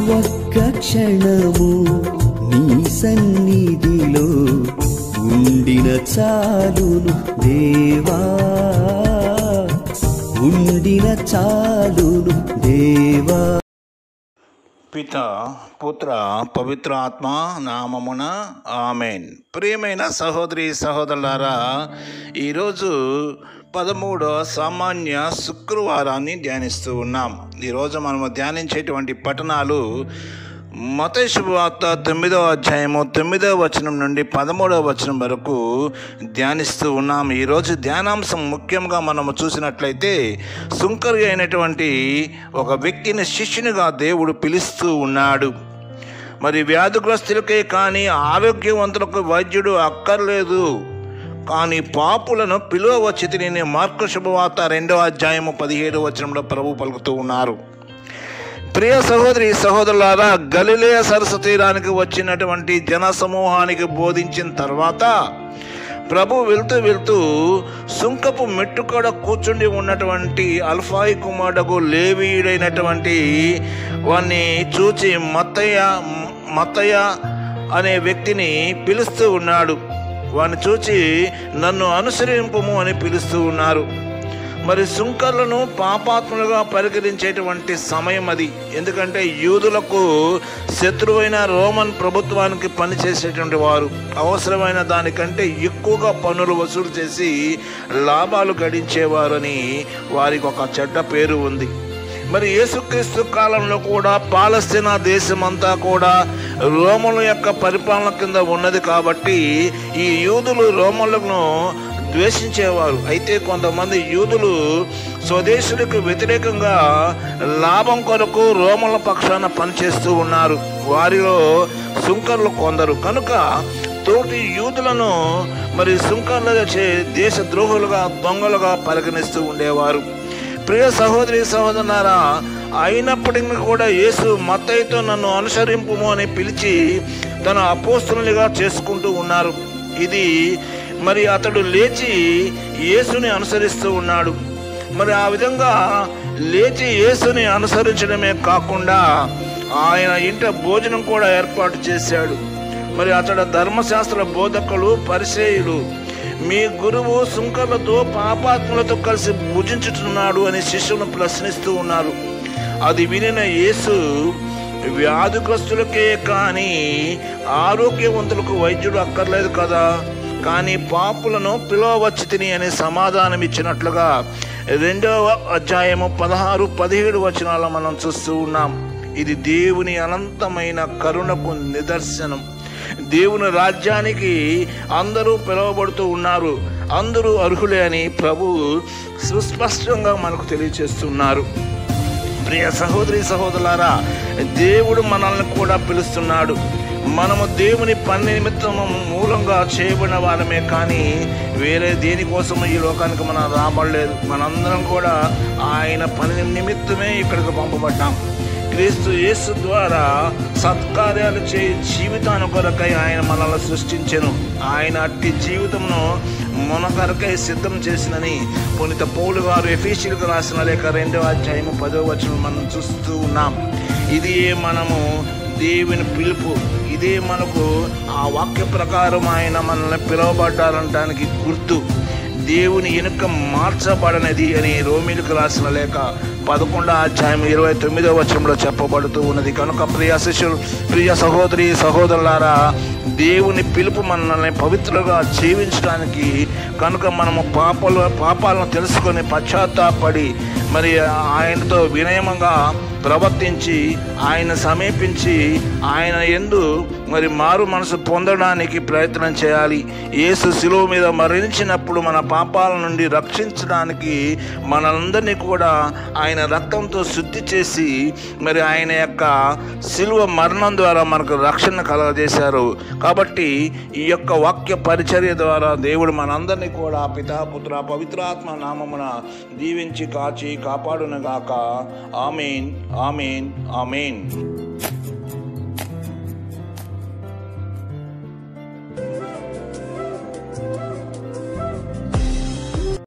ఒక్క క్షణము నీ సన్నిధిలో ఉండిన చాలును దేవా ఉండిన చాలును దేవా పిత పుత్ర పవిత్ర ఆత్మ నామమున ఆమెన్ ప్రియమైన సహోదరి సహోదరులారా ఈరోజు పదమూడో సామాన్య శుక్రవారాన్ని ధ్యానిస్తూ ఉన్నాం ఈరోజు మనము ధ్యానించేటువంటి పట్టణాలు మత శుభవార్త తొమ్మిదవ అధ్యాయము తొమ్మిదవ వచనం నుండి పదమూడవ వచనం వరకు ధ్యానిస్తూ ఉన్నాం ఈరోజు ధ్యానాంశం ముఖ్యంగా మనము చూసినట్లయితే సుంకరి అయినటువంటి ఒక వ్యక్తిని శిష్యునిగా దేవుడు పిలుస్తూ ఉన్నాడు మరి వ్యాధిగ్రస్తులకే కానీ ఆరోగ్యవంతులకు వైద్యుడు అక్కర్లేదు కానీ పాపులను పిలువవచ్చి తిని మార్కు శుభవార్త రెండవ అధ్యాయము పదిహేడు వచనంలో ప్రభు పలుకుతూ ఉన్నారు ప్రియ సహోదరి సహోదరులారా గలిలయ సరస్సు తీరానికి వచ్చినటువంటి జన సమూహానికి బోధించిన తర్వాత ప్రభు వెళ్తూ వెళ్తూ సుంకపు మెట్టు కూడా కూర్చుండి ఉన్నటువంటి అల్ఫాయి కుమారుడకు లేవీయుడైనటువంటి వాన్ని చూచి మత్తయ్య మత్తయ్య అనే వ్యక్తిని పిలుస్తూ ఉన్నాడు వాని చూచి నన్ను అనుసరింపము అని పిలుస్తూ ఉన్నారు మరి సుంకర్లను పాపాత్ములుగా పరిగణించేటువంటి సమయం అది ఎందుకంటే యూదులకు శత్రువైన రోమన్ ప్రభుత్వానికి పనిచేసేటువంటి వారు అవసరమైన దానికంటే ఎక్కువగా పన్నులు వసూలు చేసి లాభాలు గడించేవారని వారికి ఒక చెడ్డ పేరు ఉంది మరి యేసుక్రీస్తు కాలంలో కూడా పాలస్తీనా దేశమంతా కూడా రోమల యొక్క పరిపాలన కింద ఉన్నది కాబట్టి ఈ యూదులు రోమలను ద్వేషించేవారు అయితే కొంతమంది యూదులు స్వదేశులకు వ్యతిరేకంగా లాభం కొరకు రోమల పక్షాన పనిచేస్తూ ఉన్నారు వారిలో సుంకర్లు కొందరు కనుక తోటి యూదులను మరి సుంకర్ల చే దేశ ద్రోహులుగా దొంగలుగా పరిగణిస్తూ ఉండేవారు ప్రియ సహోదరి సహోదరులారా అయినప్పటికీ కూడా యేసు మత్తయితో నన్ను అనుసరింపుము అని పిలిచి తన అపోస్తులుగా చేసుకుంటూ ఉన్నారు ఇది మరి అతడు లేచి యేసుని అనుసరిస్తూ ఉన్నాడు మరి ఆ విధంగా లేచి యేసుని అనుసరించడమే కాకుండా ఆయన ఇంట భోజనం కూడా ఏర్పాటు చేశాడు మరి అతడు ధర్మశాస్త్ర బోధకులు పరిచయులు మీ గురువు సుంకర్లతో పాపాత్ములతో కలిసి భుజించుతున్నాడు అని శిష్యులను ప్రశ్నిస్తూ ఉన్నారు అది వినిన యేసు వ్యాధిగ్రస్తులకే కానీ ఆరోగ్యవంతులకు వైద్యుడు అక్కర్లేదు కదా కానీ పాపులను పిలవచ్చి తిని అని సమాధానం ఇచ్చినట్లుగా రెండవ అధ్యాయము పదహారు పదిహేడు వచనాలు మనం చూస్తూ ఉన్నాం ఇది దేవుని అనంతమైన కరుణకు నిదర్శనం దేవుని రాజ్యానికి అందరూ పిలువబడుతూ ఉన్నారు అందరూ అర్హులే అని ప్రభు సుస్పష్టంగా మనకు తెలియచేస్తున్నారు ప్రియ సహోదరి సహోదరులారా దేవుడు మనల్ని కూడా పిలుస్తున్నాడు మనము దేవుని పని నిమిత్తము మూలంగా చేయబడిన వారమే కానీ వేరే దేనికోసం ఈ లోకానికి మనం రాబడలేదు మనందరం కూడా ఆయన పని నిమిత్తమే ఇక్కడికి పంపబడ్డాం క్రీస్తు యేసు ద్వారా సత్కార్యాలు చే జీవితాన్ని కొరకై ఆయన మనల్ని సృష్టించెను ఆయన అట్టి జీవితమును మన కొరకై సిద్ధం చేసినని పునిత పౌలు గారు ఎఫీషియల్కి రాసిన లేఖ రెండవ అధ్యాయము పదవ వచనం మనం చూస్తూ ఉన్నాం ఇది మనము దేవుని పిలుపు ఇదే మనకు ఆ వాక్య ప్రకారం ఆయన మనల్ని పిలువబడ్డారనడానికి గుర్తు దేవుని వెనుక మార్చబడనది అని రోమిలకు రాసిన లేఖ పదకొండో అధ్యాయం ఇరవై తొమ్మిదో వచనంలో చెప్పబడుతూ ఉన్నది కనుక ప్రియ శిష్యులు ప్రియ సహోదరి సహోదరులారా దేవుని పిలుపు మనల్ని పవిత్రంగా జీవించడానికి కనుక మనము పాపలు పాపాలను తెలుసుకొని పశ్చాత్తాపడి మరి ఆయనతో వినయమంగా ప్రవర్తించి ఆయన సమీపించి ఆయన ఎందు మరి మారు మనసు పొందడానికి ప్రయత్నం చేయాలి యేసు శిలువ మీద మరణించినప్పుడు మన పాపాల నుండి రక్షించడానికి మనందరినీ కూడా ఆయన రక్తంతో శుద్ధి చేసి మరి ఆయన యొక్క శిలువ మరణం ద్వారా మనకు రక్షణ కలగజేశారు కాబట్టి ఈ యొక్క వాక్య పరిచర్య ద్వారా దేవుడు మనందరినీ కూడా పితాపుత్ర పవిత్రాత్మ నామమున దీవించి కాచి కాపాడునగాక ఆమెన్ ఆమెన్ ఆమెన్